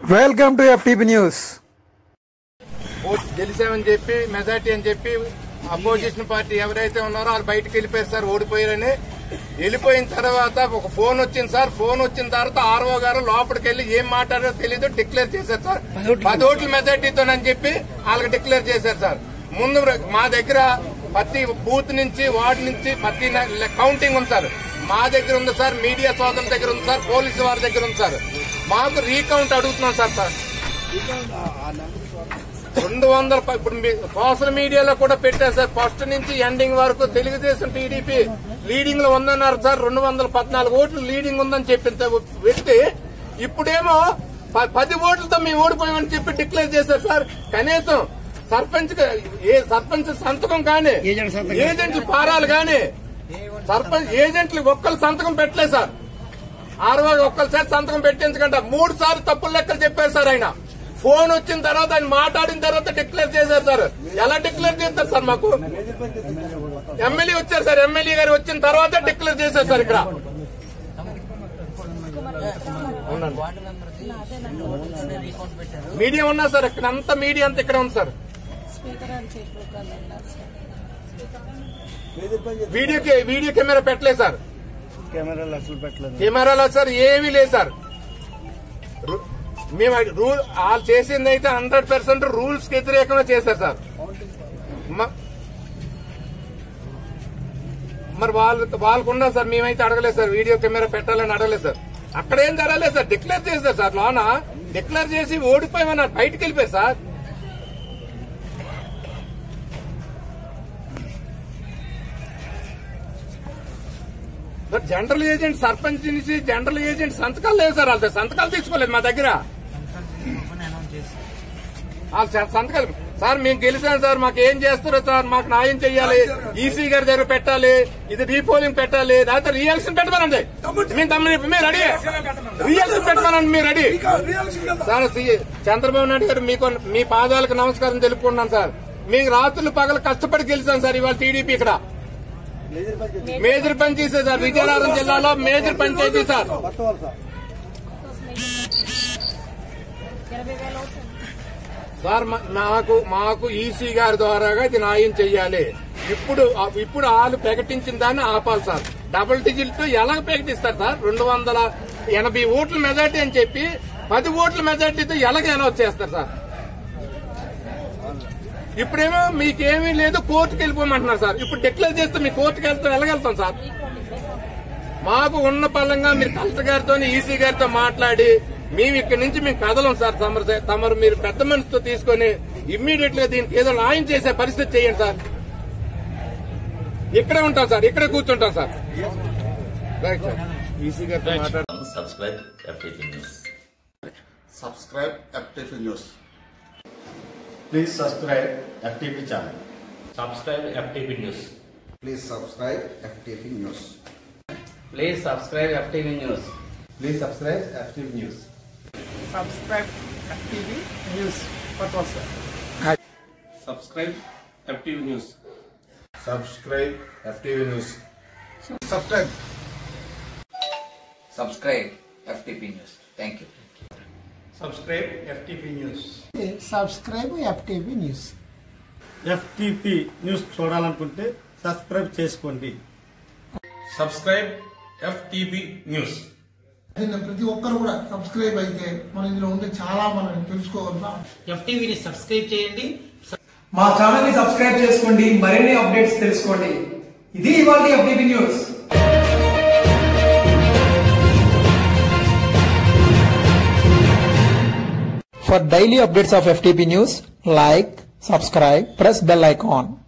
Welcome to FTP news vote గెలిచామని చెప్పి majority అని చెప్పి అపోజిషన్ పార్టీ ఎవరైతే ఉన్నారో వాళ్ళు బయటకు వెళ్ళిపోయారు సార్ ఓడిపోయారని వెళ్ళిపోయిన తర్వాత ఒక ఫోన్ వచ్చింది సార్ ఫోన్ వచ్చిన తర్వాత ఆర్ఓ గారు లోపలికి వెళ్ళి ఏం మాట్లాడారో తెలియదు డిక్లేర్ చేశారు సార్ పది ఓట్ల మెజార్టీతోనని చెప్పి వాళ్ళకి డిక్లేర్ చేశారు సార్ ముందు మా దగ్గర ప్రతి బూత్ నుంచి వార్డు నుంచి ప్రతి కౌంటింగ్ ఉంది సార్ మా దగ్గర ఉంది సార్ మీడియా సోదరుల దగ్గర ఉంది సార్ పోలీసు వారి దగ్గర ఉంది సార్ మాకు రీకౌంట్ అడుగుతున్నాం సార్ సార్ రెండు వందల ప- ఇప్పుడు మీ సోషల్ మీడియాలో కూడా పెట్టారు సార్ ఫస్ట్ నుంచి ఎండింగ్ వరకు తెలుగుదేశం టీడీపీ లీడింగ్ లో ఉందన్నారు సార్ రెండు వందల పద్నాలుగు ఓట్లు లీడింగ్ ఉందని చెప్పిన వ్యక్తి ఇప్పుడేమో ప- పది ఓట్లతో మేము ఓడిపోయామని చెప్పి డిక్లేర్ చేశారు సార్ కనీసం సర్పంచ్ కి- ఏ సర్పంచ్ సంతకం కానీ ఏజెంట్లు పారాలు కానీ సర్పంచ్ ఏజెంట్లు ఒక్కరు సంతకం పెట్టలేదు సార్ ఆరో ఒక్కరిసారి సంతకం పెట్టించకంట మూడు సార్లు తప్పులు లెక్కలు చెప్పారు సార్ ఆయన ఫోన్ వచ్చిన తర్వాత ఆయన మాట్లాడిన తర్వాత డిక్లేర్ చేశారు సార్ ఎలా డిక్లేర్ చేస్తారు సార్ మాకు ఎమ్మెల్యే వచ్చారు సార్ ఎమ్మెల్యే గారు వచ్చిన తర్వాత డిక్లేర్ చేశారు సార్ ఇక్కడ అవునండి. మీడియా ఉన్నా సార్ ఇక్కడ అంతా మీడియా అంతా ఇక్కడ ఉంది సార్ స్పీకర్ అని చెప్పగలరా వీడియో కే- వీడియో కెమెరా పెట్టలేదు సార్ కెమెరాలు అసలు పెట్టలేదు కెమెరాలో సార్ ఏమీ లేదు సార్ రు- మేము రూల్ వాళ్ళు చేసింది అయితే హండ్రెడ్ పర్సెంట్ రూల్స్ కి వ్యతిరేకంగా చేశారు సార్ మ- మరి వాళ్ళు వాళ్ళకున్నా సార్ మేమైతే అడగలేదు సార్ వీడియో కెమెరా పెట్టాలని అడగలేదు సార్ అక్కడ ఏం జరగలేదు సార్ డిక్లేర్ చేశారు సార్ లోన డిక్లేర్ చేసి ఓడిపోయామన్నారు బయటకు వెళ్ళిపోయారు sir sir general agent sarpanch నుంచి జనరల్ ఏజెంట్ సంతకాలు లేవు సార్ వాళ్ళ సంతకాలు తీసుకోలేదు మా దగ్గర వాళ్ళ స- సంతకాలు సార్ మేము గెలిచాం సార్ మాకు ఏం చేస్తారో సార్ మాకు న్యాయం చెయ్యాలి ఈసీ గారి దగ్గర పెట్టాలి ఇది రీపోలింగ్ పెట్టాలి లేకపోతే రియల్స్ పెట్టమనండి మేము తమ్మి మీరు రెడీ రియల్స్ పెట్టమనండి మీరు రెడీ సార్ సి- చంద్రబాబు నాయుడు గారు మీకు మీ పాదాలకు నమస్కారం తెలుపుకున్నాను సార్ మీకు రాత్రులు పగలు కష్టపడి గెలిచాం సార్ ఇవాళ టీడీపీ ఇక్కడ మేజర్ పంచాయతీ సార్ విజయనగరం జిల్లాలో మేజర్ పంచాయతీ సార్ కొత్త వాళ్ళు సార్ ఇరవై వేల అవుతుంది సార్ మా- నాకు మాకు ఈసీ గారి ద్వారాగా ఇది న్యాయం చెయ్యాలి ఇప్పుడు ఇప్పుడు వాళ్ళు ప్రకటించిన దాన్ని ఆపాలి సార్ డబుల్ డిజిట్ ఎలా ప్రకటిస్తారు సార్ రెండు వందల ఎనభై ఓట్ల మెజార్టీ అని చెప్పి పది ఓట్ల మెజార్టీతో ఎలాగ అనౌన్స్ చేస్తారు సార్ ఇప్పుడేమో మీకేమీ లేదు కోర్టుకు వెళ్ళిపోమంటున్నారు సార్ ఇప్పుడు డిక్లేర్ చేస్తే మీ కోర్టుకు వెళ్తాం ఎలాగెళ్తాం సార్ మాకు ఉన్న పలంగా మీరు కలెక్టర్ గారితో ఈసీ గారితో మాట్లాడి మేము ఇక్కడి నుంచి మేము కదలం సార్ తమరు తమరు మీరు పెద్ద మనసుతో తీసుకొని ఇమ్మీడియట్ గా దీనికి ఏదో న్యాయం చేసే పరిస్థితి చేయండి సార్ ఇక్కడే ఉంటాం సార్ ఇక్కడే కూర్చుంటాం సార్ రైట్ సార్ ఈసీ గారితో మాట్లాడు subscribe FTP News. subscribe FTV News. Please subscribe FTP channel Subscribe FTP News. Please subscribe FTV News. Please subscribe FTV News. Please subscribe FTP news Subscribe FTV News. Subscribe FTV news Subscribe. Subscribe FTP News. Thank you. Subscribe FTP news subscribe FTV news FTP news చూడాలనుకుంటే subscribe చేసుకోండి Subscribe FTP News. దీన్ని ప్రతి ఒక్కరు కూడా subscribe అయితే మన ఇందులో ఉండే చాలా మనం తెలుసుకోగలుగుతాం ఎఫ్టీవీని సబ్స్క్రైబ్ చేయండి మా ఛానల్ ని సబ్స్క్రైబ్ చేసుకోండి మరిన్ని అప్డేట్స్ తెలుసుకోండి ఇది ఇవాళ FTP news For daily updates of FTP news, like, subscribe, press bell icon.